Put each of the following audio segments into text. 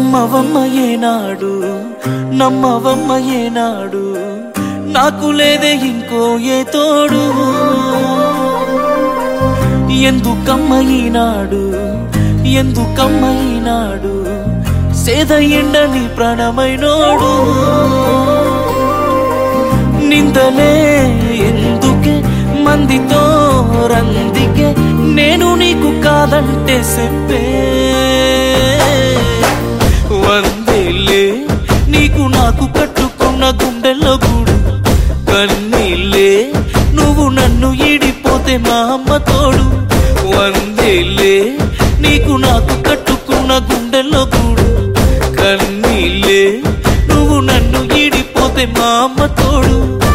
నమ్మవమ్మ ఏనాడు నమ్మవమ్మ ఏనాడు నాకు లేదే ఇంకో ఏ తోడు ఎందుకమ్మ ఈనాడు ఎందుకమ్మ ఈనాడు సేద ఎండని ప్రాణమైనోడు నిందలే ఎందుకే మందితో రందికే నేను నీకు కాదంటే చెప్పే వందేలే నీకు నాకు కట్టుకున్న గుండెల్లో గూడు కన్నీళ్ళే నువ్వు నన్ను ఈడిపోతే మా అమ్మ తోడు వందేలే నీకు నాకు కట్టుకున్న గుండెల్లో గూడు కన్నీళ్ళే నువ్వు నన్ను ఈడిపోతే మా అమ్మ తోడు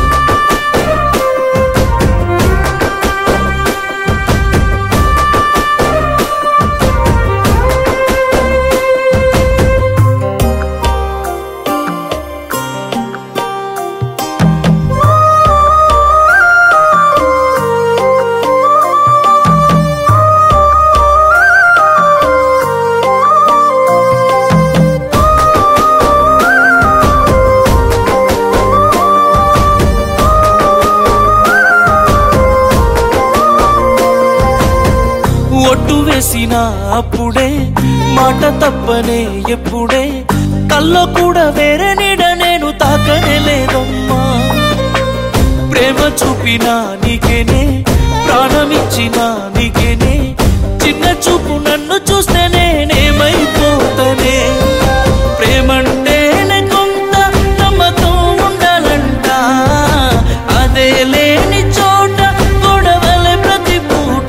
ఒట్టు వేసిన అప్పుడే మాట తప్పనే ఎప్పుడే కల్లో కూడా వేరే నీడ నేను తాకనే లేదమ్మా ప్రేమ చూపిన నీకేనే ప్రాణమిచ్చిన నీకేనే చిన్న చూపు నన్ను చూస్తే నేనేమైపోతనే ప్రేమంటేనే కొంత నమ్మకం ఉండాలంట అదే లేని చోట గొడవలే ప్రతి పూట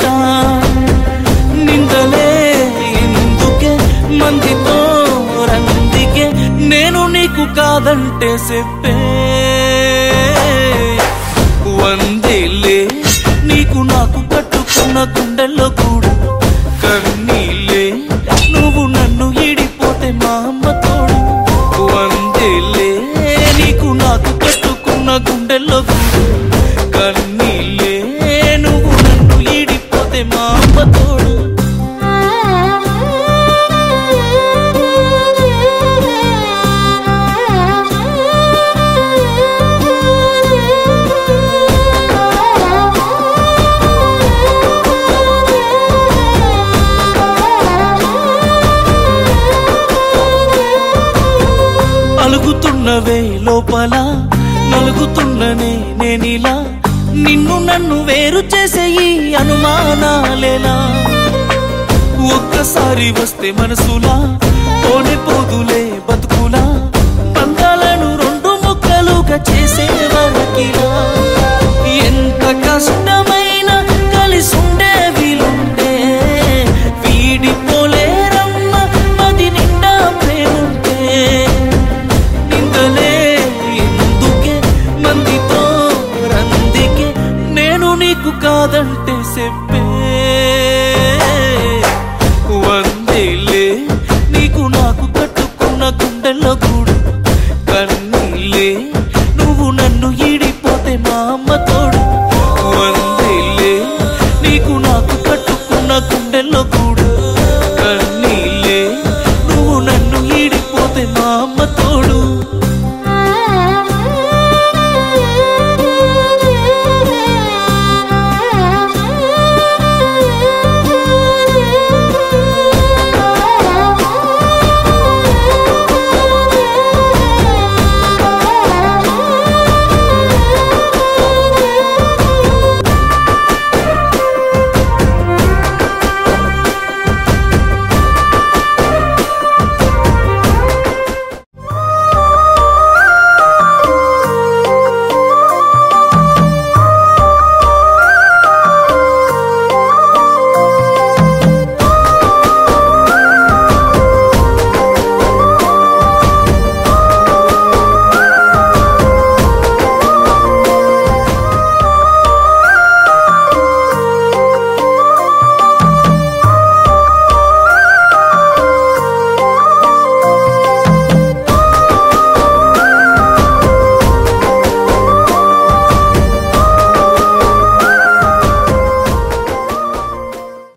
నిందలే ఎందుకే మందితో రందికే నేను నీకు కాదంటే చెప్పే వందేలే నీకు నాకు కట్టుకున్న గుండెల్లో కూడా కన్నీలే నువ్వు నన్ను ఈడిపోతే మా అమ్మ తోడు వందేలే నీకు నాకు కట్టుకున్న గుండెల్లో కూడా కన్నీలే నువ్వు నన్ను ఈడిపోతే మా అమ్మ తోడు అలుగుతున్నవే లోపల నలుగుతున్ననే నేనిలా నిన్ను నన్ను వేరు చేసే ఈ అనుమానాలేలా ఒక్కసారి వస్తే మనసులా పోనే పోదులే బతుకులా బంధాలను రెండు ముక్కలుగా చేసే వరకిలా ఎంత కష్టమైనా కలిసుండే వీలుంటే వీడిపోలేరమ్మ మది నిండా ప్రేముంటే నిందలే ఎందుకే మందితో రందికే నేను నీకు కాదంటే చెప్పే